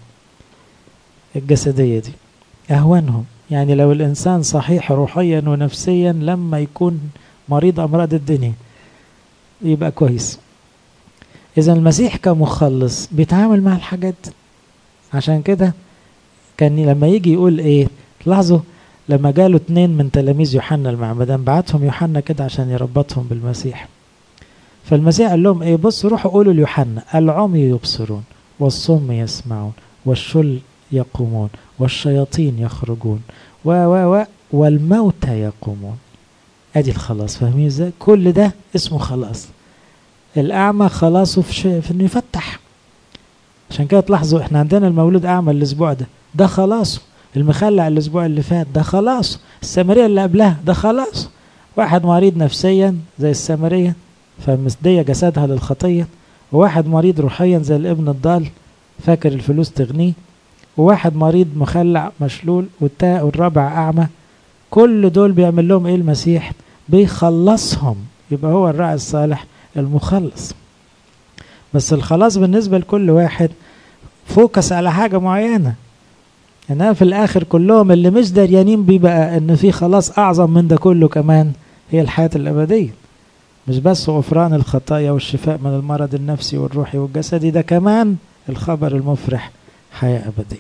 الجسديه دي اهونهم يعني لو الانسان صحيح روحيا ونفسيا لما يكون مريض امراض الدنيا يبقى كويس اذا المسيح كمخلص بيتعامل مع الحاجات عشان كده كان لما يجي يقول ايه لاحظوا لما جاله اتنين من تلاميذ يوحنا المعمدان بعتهم يوحنا كده عشان يربطهم بالمسيح فالمسيح قال لهم ايه بصوا روحوا قولوا ليوحنا العمي يبصرون والصم يسمعون والشل يقومون والشياطين يخرجون و و و والموتى يقومون ادي الخلاص فاهمين ازاي كل ده اسمه خلاص الاعمى خلاصه في, شيء في انه يفتح عشان كده تلاحظوا احنا عندنا المولود اعمى الاسبوع ده ده خلاصه المخلع الاسبوع اللي فات ده خلاص السامريه اللي قبلها ده خلاص واحد مريض نفسيا زي السامريه فمسديه جسدها للخطيه وواحد مريض روحيا زي الابن الضال فاكر الفلوس تغنيه وواحد مريض مخلع مشلول والرابع أعمى كل دول بيعمل لهم إيه المسيح بيخلصهم يبقى هو الراعي الصالح المخلص بس الخلاص بالنسبة لكل واحد فوكس على حاجة معينة انها في الاخر كلهم اللي مش داريانين بيه بقى ان في خلاص اعظم من ده كله كمان هي الحياة الابدية مش بس غفران الخطايا والشفاء من المرض النفسي والروحي والجسدي ده كمان الخبر المفرح حياة أبدية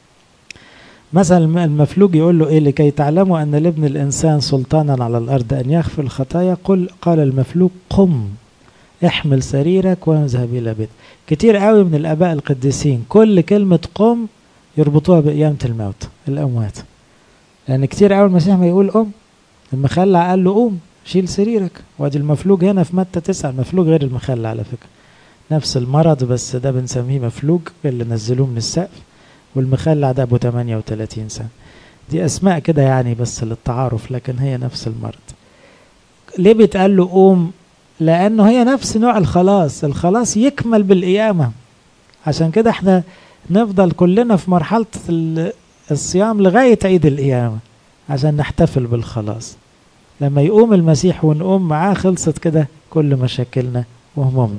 مثلا المفلوج يقول له إيه لكي تعلموا أن لابن الإنسان سلطانا على الأرض أن يغفر الخطايا قل قال المفلوج قم احمل سريرك واذهب إلى بيت كتير قوي من الآباء القديسين كل كلمة قم يربطوها بقيامة الموت الأموات لأن كتير قوي المسيح ما يقول قم المخلع قال له قوم شيل سريرك وادي المفلوج هنا في متى تسعة المفلوج غير المخلع على فكرة نفس المرض بس ده بنسميه مفلوج اللي نزلوه من السقف والمخلع ده ابو 38 سنة دي اسماء كده يعني بس للتعارف لكن هي نفس المرض ليه بيتقال له قوم لانه هي نفس نوع الخلاص الخلاص يكمل بالقيامة عشان كده احنا نفضل كلنا في مرحلة الصيام لغاية عيد القيامة عشان نحتفل بالخلاص لما يقوم المسيح ونقوم معاه خلصت كده كل مشاكلنا وهمومنا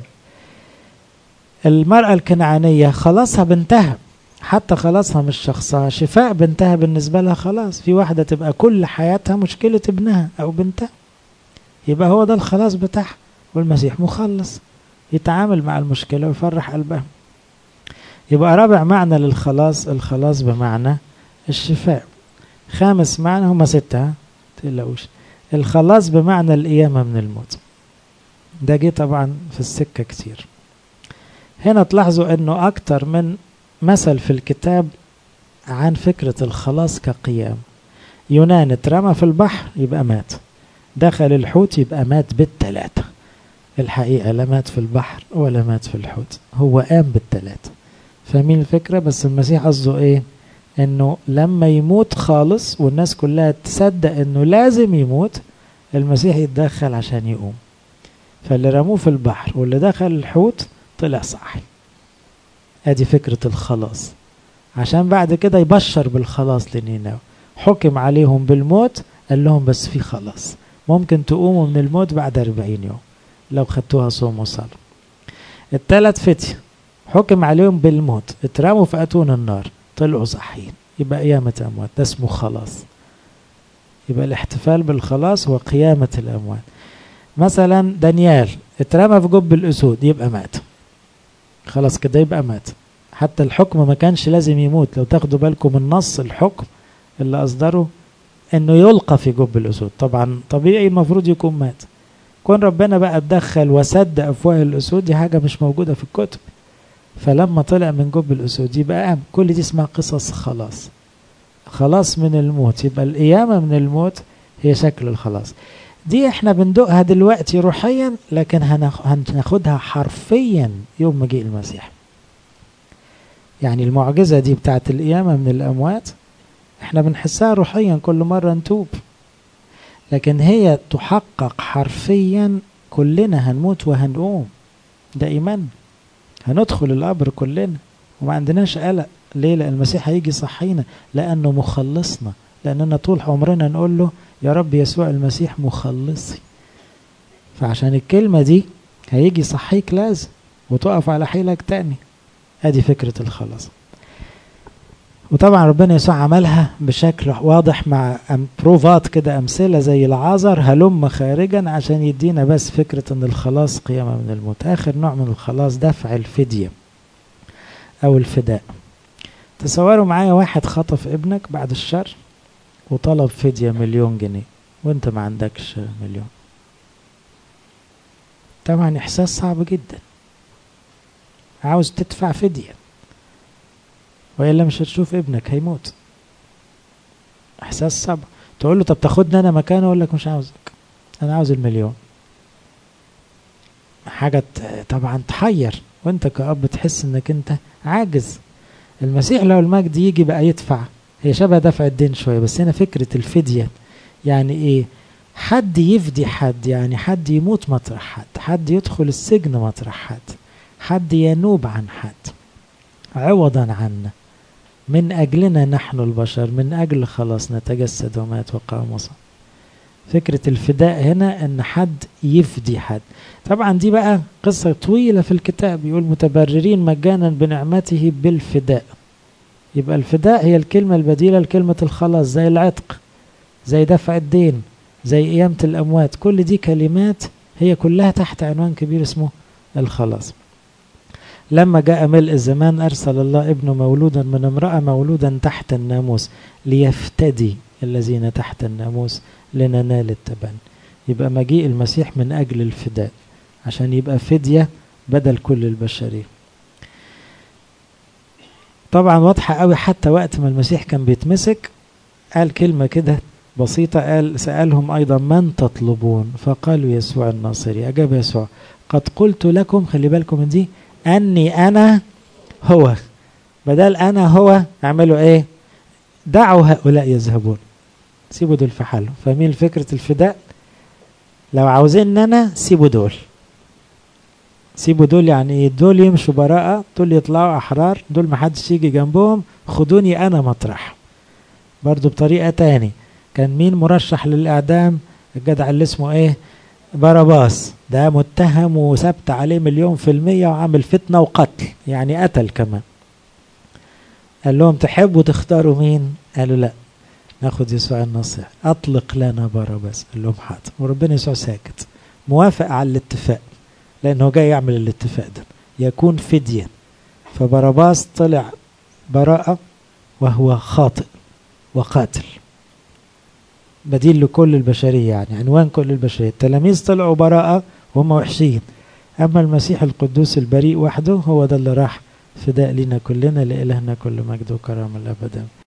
المرأة الكنعانية خلاصها بنتها حتى خلاصها مش شخصها شفاء بنتها بالنسبة لها خلاص في واحدة تبقى كل حياتها مشكلة ابنها أو بنتها يبقى هو ده الخلاص بتاعها والمسيح مخلص يتعامل مع المشكلة ويفرح قلبها يبقى رابع معنى للخلاص الخلاص بمعنى الشفاء خامس معنى هما ستة تقلقوش الخلاص بمعنى القيامة من الموت ده جه طبعا في السكة كتير هنا تلاحظوا انه اكتر من مثل في الكتاب عن فكرة الخلاص كقيام يونان اترمى في البحر يبقى مات دخل الحوت يبقى مات بالتلاتة الحقيقة لا مات في البحر ولا مات في الحوت هو قام بالتلاتة فاهمين الفكرة بس المسيح قصده ايه انه لما يموت خالص والناس كلها تصدق انه لازم يموت المسيح يتدخل عشان يقوم فاللي رموه في البحر واللي دخل الحوت طلع صاحي ادي فكرة الخلاص عشان بعد كده يبشر بالخلاص لنينوى حكم عليهم بالموت قال لهم بس في خلاص ممكن تقوموا من الموت بعد أربعين يوم لو خدتوها صوم وصلاة التلات فتية حكم عليهم بالموت اترموا في أتون النار طلعوا صحيين يبقى قيامة أموات ده اسمه خلاص يبقى الاحتفال بالخلاص هو قيامة الأموات مثلا دانيال اترمى في جب الأسود يبقى مات خلاص كده يبقى مات حتى الحكم ما كانش لازم يموت لو تاخدوا بالكم من نص الحكم اللي أصدره انه يلقى في جب الأسود طبعا طبيعي المفروض يكون مات كون ربنا بقى اتدخل وسد أفواه الأسود دي حاجة مش موجودة في الكتب فلما طلع من جب الأسود يبقى قام كل دي اسمها قصص خلاص خلاص من الموت يبقى القيامة من الموت هي شكل الخلاص دي احنا بندقها دلوقتي روحيا لكن هناخدها حرفيا يوم مجيء المسيح يعني المعجزة دي بتاعت القيامة من الأموات احنا بنحسها روحيا كل مرة نتوب لكن هي تحقق حرفيا كلنا هنموت وهنقوم ده إيمان هندخل القبر كلنا وما عندناش قلق ليه لأن المسيح هيجي يصحينا لأنه مخلصنا لأننا طول عمرنا نقول له يا رب يسوع المسيح مخلصي فعشان الكلمة دي هيجي يصحيك لازم وتقف على حيلك تاني ادي فكرة الخلاص وطبعا ربنا يسوع عملها بشكل واضح مع بروفات كده امثله زي العازر هلم خارجا عشان يدينا بس فكره ان الخلاص قيامه من الموت اخر نوع من الخلاص دفع الفديه او الفداء تصوروا معايا واحد خطف ابنك بعد الشر وطلب فديه مليون جنيه وانت ما عندكش مليون طبعا احساس صعب جدا عاوز تدفع فديه والا مش هتشوف ابنك هيموت احساس صعب تقول له طب تاخدني انا مكانه اقول لك مش عاوزك انا عاوز المليون حاجه طبعا تحير وانت كأب تحس انك انت عاجز المسيح لو المجد يجي بقى يدفع هي شبه دفع الدين شويه بس هنا فكره الفديه يعني ايه حد يفدي حد يعني حد يموت مطرح حد حد يدخل السجن مطرح حد حد ينوب عن حد عوضا عنا من أجلنا نحن البشر من أجل خلاص نتجسد ومات وقام وصل فكرة الفداء هنا أن حد يفدي حد طبعا دي بقى قصة طويلة في الكتاب يقول متبررين مجانا بنعمته بالفداء يبقى الفداء هي الكلمة البديلة لكلمة الخلاص زي العتق زي دفع الدين زي قيامة الأموات كل دي كلمات هي كلها تحت عنوان كبير اسمه الخلاص لما جاء ملء الزمان أرسل الله ابنه مولودا من امرأة مولودا تحت الناموس ليفتدي الذين تحت الناموس لننال التبن يبقى مجيء المسيح من أجل الفداء عشان يبقى فدية بدل كل البشرية طبعا واضحة قوي حتى وقت ما المسيح كان بيتمسك قال كلمة كده بسيطة قال سألهم أيضا من تطلبون فقالوا يسوع الناصري أجاب يسوع قد قلت لكم خلي بالكم من دي أني أنا هو بدل أنا هو اعملوا إيه دعوا هؤلاء يذهبون سيبوا دول في حالهم فاهمين فكرة الفداء لو عاوزين أنا سيبوا دول سيبوا دول يعني دول يمشوا براءة دول يطلعوا أحرار دول محدش يجي جنبهم خدوني أنا مطرح برضو بطريقة تاني كان مين مرشح للإعدام الجدع اللي اسمه إيه باراباس ده متهم وثبت عليه مليون في المية وعامل فتنة وقتل يعني قتل كمان قال لهم تحبوا تختاروا مين قالوا لا ناخد يسوع النصيح اطلق لنا باراباس قال لهم حاضر وربنا يسوع ساكت موافق على الاتفاق لانه جاي يعمل الاتفاق ده يكون فدية فباراباس طلع براءة وهو خاطئ وقاتل بديل لكل البشرية يعني عنوان كل البشرية التلاميذ طلعوا براءة وهم وحشين أما المسيح القدوس البريء وحده هو ده اللي راح فداء لنا كلنا لإلهنا كل مجد وكرامة الأبدا